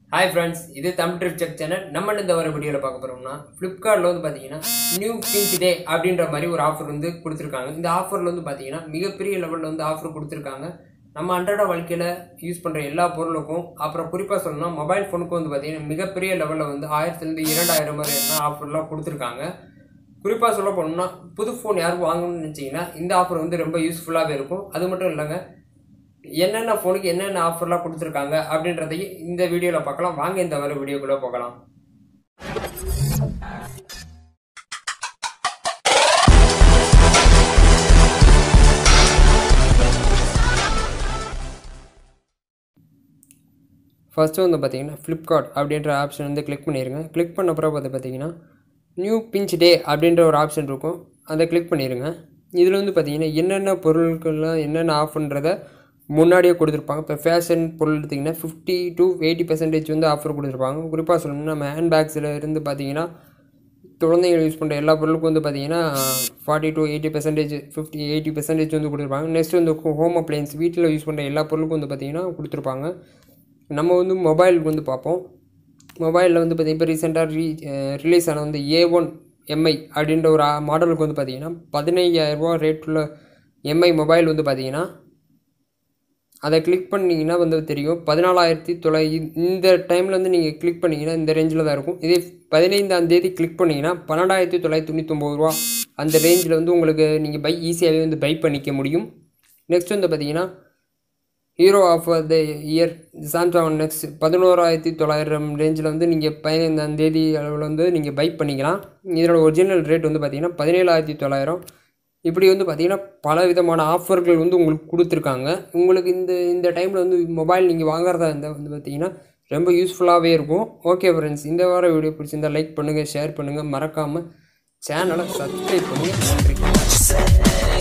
hi friends இது Tamil trip check channel நம்ம இந்த வர வீடியோவில் பார்க்க போகிறோம்னா ஃப்ளிப்கார்ட்டில் வந்து பார்த்தீங்கன்னா நியூ பிங்க் டே அப்படின்ற மாதிரி ஒரு ஆஃபர் வந்து கொடுத்துருக்காங்க இந்த ஆஃபரில் வந்து பார்த்தீங்கன்னா மிகப்பெரிய லெவலில் வந்து ஆஃபர் கொடுத்துருக்காங்க நம்ம அன்றாட வாழ்க்கையில் யூஸ் பண்ணுற எல்லா பொருளுக்கும் அப்புறம் குறிப்பாக சொல்லணும்னா மொபைல் ஃபோனுக்கும் வந்து பார்த்தீங்கன்னா மிகப்பெரிய லெவலில் வந்து ஆயிரத்துலேருந்து இரண்டாயிரம் வரை என்ன ஆஃபர்லாம் கொடுத்துருக்காங்க குறிப்பாக சொல்ல போனோம்னா புது ஃபோன் யாரும் வாங்கணும்னு நினச்சிங்கன்னா இந்த ஆஃபர் வந்து ரொம்ப யூஸ்ஃபுல்லாகவே இருக்கும் அது மட்டும் இல்லைங்க என்னென்ன ஃபோனுக்கு என்னென்ன ஆஃபர்லாம் கொடுத்துருக்காங்க அப்படின்றதையும் இந்த வீடியோவில் பார்க்கலாம் வாங்க இந்த வர வீடியோக்குள்ளே போகலாம் ஃபஸ்ட்டு வந்து பார்த்தீங்கன்னா ஃப்ளிப்கார்ட் அப்படின்ற ஆப்ஷன் வந்து கிளிக் பண்ணிடுங்க கிளிக் பண்ண அப்புறம் பார்த்து பார்த்தீங்கன்னா நியூ பிஞ்ச் டே அப்படின்ற ஒரு ஆப்ஷன் இருக்கும் அதை கிளிக் பண்ணிடுங்க இதில் வந்து பார்த்தீங்கன்னா என்னென்ன பொருட்கள்லாம் என்னென்ன ஆஃப்ன்றதை முன்னாடியே கொடுத்துருப்பாங்க இப்போ ஃபேஷன் பொருள் எடுத்திங்கன்னா ஃபிஃப்டி டு எயிட்டி பர்சன்டேஜ் வந்து ஆஃபர் கொடுத்துருப்பாங்க குறிப்பாக சொல்லணும்னா நம்ம ஹேண்ட்பேக்ஸில் இருந்து பார்த்தீங்கன்னா குழந்தைகள் யூஸ் பண்ணுற எல்லா பொருளுக்கும் வந்து பார்த்தீங்கன்னா forty to eighty percentage fifty eighty percentage வந்து கொடுத்துருப்பாங்க நெக்ஸ்ட் வந்து ஹோம் அப்ளையன்ஸ் வீட்டில் யூஸ் பண்ணுற எல்லா பொருளுக்கும் வந்து பார்த்தீங்கன்னா கொடுத்துருப்பாங்க நம்ம வந்து மொபைலுக்கு வந்து பார்ப்போம் மொபைலில் வந்து பார்த்திங்கன்னா இப்போ ரீசெண்டாக ரீ ரிலீஸ் ஆன வந்து ஏ ஒன் எம்ஐ அப்படின்ற ஒரு மாடலுக்கு வந்து பார்த்திங்கன்னா பதினையாயிரரூபா ரேட்டுள்ள எம்ஐ மொபைல் வந்து பார்த்திங்கன்னா அதை கிளிக் பண்ணிங்கன்னா வந்து தெரியும் பதினாலாயிரத்தி தொள்ளை இந்த டைமில் வந்து நீங்கள் கிளிக் பண்ணிங்கன்னா இந்த ரேஞ்சில் தான் இருக்கும் இதே பதினைந்தாம் தேதி கிளிக் பண்ணிங்கன்னா பன்னெண்டாயிரத்தி தொள்ளாயிரத்தி தொண்ணூத்தொம்பது ரூபா அந்த ரேஞ்சில் வந்து உங்களுக்கு நீங்கள் பை ஈஸியாகவே வந்து பை பண்ணிக்க முடியும் நெக்ஸ்ட் வந்து பார்த்தீங்கன்னா hero of the year Samsung next பதினோராயிரத்தி தொள்ளாயிரம் ரேஞ்சில் வந்து நீங்கள் பதினைந்தாம் தேதி அளவில் வந்து நீங்கள் பை பண்ணிக்கலாம் இதனோட ஒரிஜினல் ரேட் வந்து பார்த்தீங்கன்னா பதினேழாயிரத்தி தொள்ளாயிரம் இப்படி வந்து பார்த்தீங்கன்னா பல விதமான ஆஃபர்கள் வந்து உங்களுக்கு கொடுத்துருக்காங்க உங்களுக்கு இந்த இந்த டைமில் வந்து மொபைல் நீங்கள் வாங்குறதா இருந்தால் வந்து பார்த்தீங்கன்னா ரொம்ப யூஸ்ஃபுல்லாகவே இருக்கும் ஓகே ஃப்ரெண்ட்ஸ் இந்த வார வீடியோ பிடிச்சிருந்தா லைக் பண்ணுங்கள் ஷேர் பண்ணுங்கள் மறக்காமல் சேனலை சப்ஸ்கிரைப் பண்ணுங்கள் நன்றி